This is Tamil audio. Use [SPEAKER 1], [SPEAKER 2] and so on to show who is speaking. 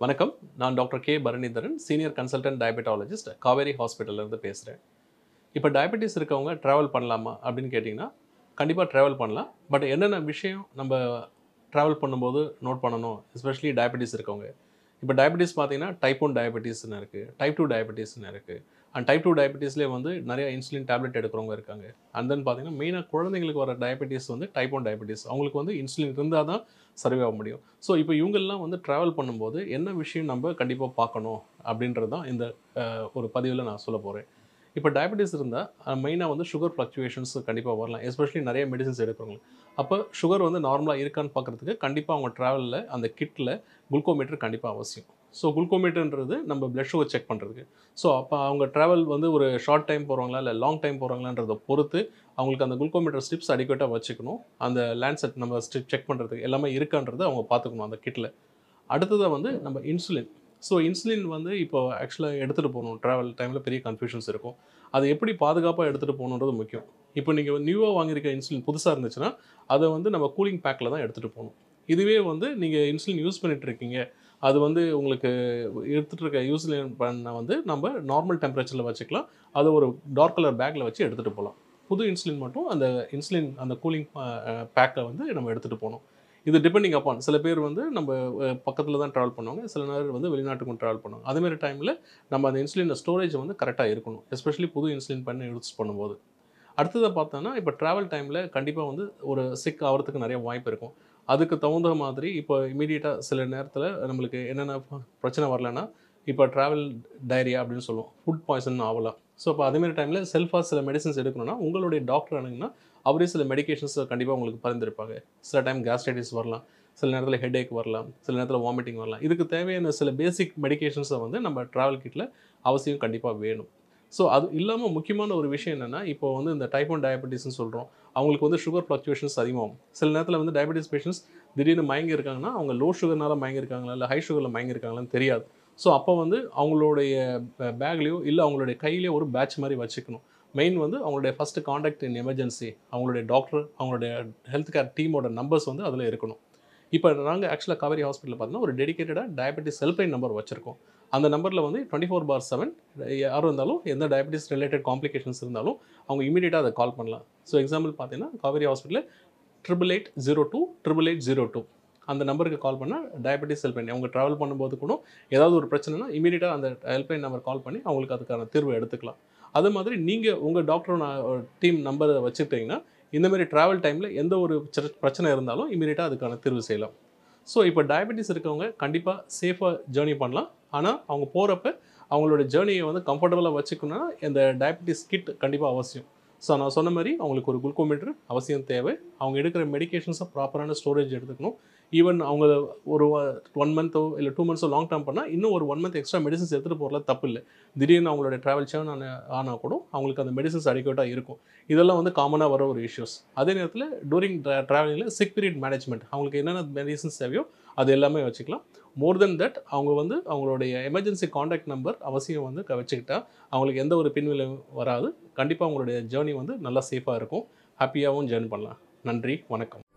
[SPEAKER 1] வணக்கம் நான் doctor K Bharanidharan senior consultant diabetologist Kauvery ஹாஸ்பிட்டல்ல இருந்து பேசுகிறேன் இப்போ டயபெட்டிஸ் இருக்கவங்க ட்ராவல் பண்ணலாமா அப்படின்னு கேட்டிங்கன்னா கண்டிப்பாக ட்ராவல் பண்ணலாம் பட் என்னென்ன விஷயம் நம்ம ட்ராவல் பண்ணும்போது நோட் பண்ணணும் எஸ்பெஷலி டயபெட்டிஸ் இருக்கவங்க இப்போ டயபெட்டிஸ் பார்த்தீங்கன்னா டைப் ஒன் டயபெட்டிஸ்னு இருக்குது டைப் டூ டயபெட்டிஸ்னு இருக்குது அண்ட் டைப் டூ டயபெட்டிஸ்லேயே வந்து நிறைய இன்சுலின் டேப்லெட் எடுக்கிறவங்க இருக்காங்க அண்ட் தென் பார்த்தீங்கன்னா மெயினாக குழந்தைங்களுக்கு வர டயபெட்டிஸ் வந்து டைப் ஒன் டயபெட்டிஸ் அவங்களுக்கு வந்து இன்சுலின் இருந்தால் தான் சர்வே ஆக முடியும் ஸோ இப்போ இவங்கெல்லாம் வந்து ட்ராவல் பண்ணும்போது என்ன விஷயம் நம்ம கண்டிப்பாக பார்க்கணும் அப்படின்றது தான் இந்த அஹ், ஒரு பதிவில் நான் சொல்ல போகிறேன் இப்போ டயபெட்டிஸ் இருந்தால் மெயினாக வந்து சுகர் ஃப்ளக்சுவேஷன்ஸ் கண்டிப்பாக வரலாம் எஸ்பெஷலி நிறைய மெடிசன்ஸ் எடுக்கிறவங்க அப்போ சுகர் வந்து நார்மலாக இருக்கான்னு பார்க்குறதுக்கு கண்டிப்பாக அவங்க ட்ராவலில் அந்த கிட்டில் குளுக்கோமீட்டர் கண்டிப்பாக அவசியம் ஸோ குளுக்கோமீட்டர்ன்றது நம்ம பிளட் சுகர் செக் பண்ணுறதுக்கு ஸோ அப்போ அவங்க ட்ராவல் வந்து ஒரு ஷார்ட் டைம் போகிறாங்களா இல்லை லாங் டைம் போகிறாங்களான்றதை பொறுத்து அவங்களுக்கு அந்த குளுக்கோமீட்டர் ஸ்ட்ரிப்ஸ் அடிக்கட்டாக வச்சுக்கணும் அந்த லேண்ட்செட் நம்ம ஸ்ட்ரிப் செக் பண்ணுறதுக்கு எல்லாமே இருக்கான்றதை அவங்க பார்த்துக்கணும் அந்த கிட்டில் அடுத்ததாக வந்து நம்ம இன்சுலின் ஸோ இன்சுலின் வந்து இப்போ ஆக்சுவலாக எடுத்துகிட்டு போகணும் ட்ராவல் டைமில் பெரிய கன்ஃபியூஷன்ஸ் இருக்கும் அது எப்படி பாதுகாப்பாக எடுத்துகிட்டு போகணுன்றது முக்கியம் இப்போ நீங்கள் நியூவாக வாங்கியிருக்க இன்சுலின் புதுசாக இருந்துச்சுன்னா அதை வந்து நம்ம கூலிங் பேக்கில் தான் எடுத்துகிட்டு போகணும் இதுவே வந்து நீங்கள் இன்சுலின் யூஸ் பண்ணிட்டு இருக்கீங்க அது வந்து உங்களுக்கு எடுத்துகிட்டு இருக்க யூஸ்லின் பண்ண வந்து நம்ம நார்மல் டெம்பரேச்சரில் வச்சுக்கலாம் அதை ஒரு டார்க் கலர் பேக்கில் வச்சு எடுத்துகிட்டு போகலாம் புது இன்சுலின் மட்டும் அந்த இன்சுலின் அந்த கூலிங் பேக்கை வந்து நம்ம எடுத்துகிட்டு போகணும் இது டிபெண்டிங் அப்பான் சில பேர் வந்து நம்ம பக்கத்தில் தான் ட்ராவல் பண்ணுவாங்க சில நேரம் வந்து வெளிநாட்டுக்கும் ட்ராவல் பண்ணுவாங்க அதேமாதிரி டைமில் நம்ம அந்த இன்சுலின் ஸ்டோரேஜ் வந்து கரெக்டாக இருக்கணும் எஸ்பெஷலி புது இன்சுலின் பண்ணி யூஸ் பண்ணும்போது அடுத்ததை பார்த்தோன்னா இப்போ ட்ராவல் டைமில் கண்டிப்பாக வந்து ஒரு சிக் ஆகிறதுக்கு நிறைய வாய்ப்பு இருக்கும் அதுக்கு தகுந்த மாதிரி இப்போ இமீடியட்டாக சில நேரத்தில் நம்மளுக்கு என்னென்ன பிரச்சனை வரலன்னா இப்போ ட்ராவல் டயரியா அப்படின்னு சொல்லுவோம் ஃபுட் பாய்சன் ஆகலாம் ஸோ இப்போ அதேமாதிரி டைமில் செல்ஃபாக சில மெடிசன்ஸ் எடுக்கணும்னா உங்களுடைய டாக்டர் அணுகுனா அவரே சில மெடிகேஷன்ஸ் கண்டிப்பாக உங்களுக்கு பரிந்துரைப்பாங்க சில டைம் கேஸ்ட்ரைட்டிஸ் வரலாம் சில நேரத்தில் ஹெட்ஏக் வரலாம் சில நேரத்தில் வாமிட்டிங் வரலாம் இதுக்கு தேவையான சில பேசிக் மெடிகேஷன்ஸை வந்து நம்ம ட்ராவல் கிட்டில் அவசியம் கண்டிப்பாக வேணும் ஸோ அது இல்லாமல் முக்கியமான ஒரு விஷயம் என்னென்னா இப்போ வந்து இந்த டைப் ஒன் டயபெட்டிஸ்னு சொல்கிறோம் அவங்களுக்கு வந்து சுகர் ஃப்ளக்சுவேஷன்ஸ் அதிகமாகும் சில நேரத்தில் வந்து டயபெட்டிஸ் பேஷண்ட்ஸ் திடீர்னு மயங்கி இருக்காங்கன்னா அவங்க லோ சுகர்னால மயங்கி இருக்காங்களா இல்லை ஹை சுகரில் மயங்கி இருக்காங்களான்னு தெரியாது ஸோ அப்போ வந்து அவங்களுடைய பேக்லேயோ இல்லை அவங்களுடைய கையிலேயோ ஒரு பேட்ச் மாதிரி வச்சுக்கணும் மெயின் வந்து அவங்களுடைய ஃபஸ்ட்டு காண்டாக்ட் இன் எமர்ஜென்சி அவங்களுடைய டாக்டர் அவங்களுடைய ஹெல்த் கேர் டீமோட நம்பர்ஸ் வந்து அதில் இருக்கணும் இப்போ நாங்கள் ஆக்சுவலாக காவேரி ஹாஸ்பிட்டலில் பார்த்தீங்கன்னா ஒரு டெடிகேட்டடாக டயபெட்டிஸ் ஹெல்ப்லைன் நம்பர் வச்சுருக்கோம் அந்த நம்பரில் வந்து டுவெண்ட்டி ஃபோர் பார் செவன் யாரும் இருந்தாலும் எந்த டயபெட்டிஸ் ரிலேட்டட் காம்ப்ளிகேஷன்ஸ் இருந்தாலும் அவங்க இமீடியட்டாக அதை கால் பண்ணலாம் ஸோ எக்ஸாம்பிள் பார்த்தீங்கன்னா காவேரி ஹாஸ்பிட்டலில் triple eight zero two triple eight zero two அந்த நம்பருக்கு கால் பண்ணால் டயபெட்டிஸ் ஹெல்ப்லைன் அவங்க ட்ராவல் பண்ணும்போது கூட ஏதாவது ஒரு பிரச்சனைனா இமீடியட்டாக அந்த ஹெல்ப்லைன் நம்பர் கால் பண்ணி அவங்களுக்கு அதுக்கான தீர்வு எடுத்துக்கலாம் அது மாதிரி நீங்கள் உங்கள் டாக்டர் டீம் நம்பரை வச்சுக்கிட்டிங்கன்னா இந்த மாதிரி ட்ராவல் டைமில் எந்த ஒரு சிற- பிரச்சனை இருந்தாலும் இமீடியட்டாக அதுக்கான தீர்வு செய்யலாம் ஸோ இப்போ டயபெட்டிஸ் இருக்கவங்க கண்டிப்பாக சேஃபாக ஜேர்னி பண்ணலாம் ஆனால் அவங்க போகிறப்ப அவங்களோட ஜேர்னியை வந்து கம்ஃபர்டபுளாக வச்சுக்கணும்னா இந்த டயபெட்டிஸ் கிட் கண்டிப்பாக அவசியம் ஸோ நான் சொன்ன மாதிரி அவங்களுக்கு ஒரு குளுக்கோமீட்டர் அவசியம் தேவை அவங்க எடுக்கிற மெடிகேஷன்ஸை ப்ராப்பரான ஸ்டோரேஜ் எடுத்துக்கணும் ஈவன் அவங்க ஒரு ஒன் மந்த்தோ இல்லை டூ மந்த்ஸோ லாங் டேர்ம் பண்ணால் இன்னும் ஒரு ஒன் மந்த் எக்ஸ்ட்ரா மெடிசன்ஸ் எடுத்துகிட்டு போகிறதுல தப்பு இல்லை திடீர்னு அவங்களோட ட்ராவல் சேன் ஆன ஆனால் கூட அவங்களுக்கு அந்த மெடிசன்ஸ் அடிக்கட்டாக இருக்கும் இதெல்லாம் வந்து காமனாக வர ஒரு இஷ்யூஸ் அதே நேரத்தில் டூரிங் ட்ராவலிங்கில் சிக் பீரியட் மேனேஜ்மெண்ட் அவங்களுக்கு என்னென்ன மெடிசன்ஸ் தேவையோ அது எல்லாமே வச்சுக்கலாம் மோர் தென் தட் அவங்க வந்து அவங்களுடைய எமர்ஜென்சி காண்டாக்ட் நம்பர் அவசியம் வந்து க- வச்சுக்கிட்டா அவங்களுக்கு எந்த ஒரு பின்விளைவும் வராது கண்டிப்பாக அவங்களுடைய ஜேர்னி வந்து நல்லா சேஃபாக இருக்கும் ஹாப்பியாகவும் ஜேர்னி பண்ணலாம் நன்றி வணக்கம்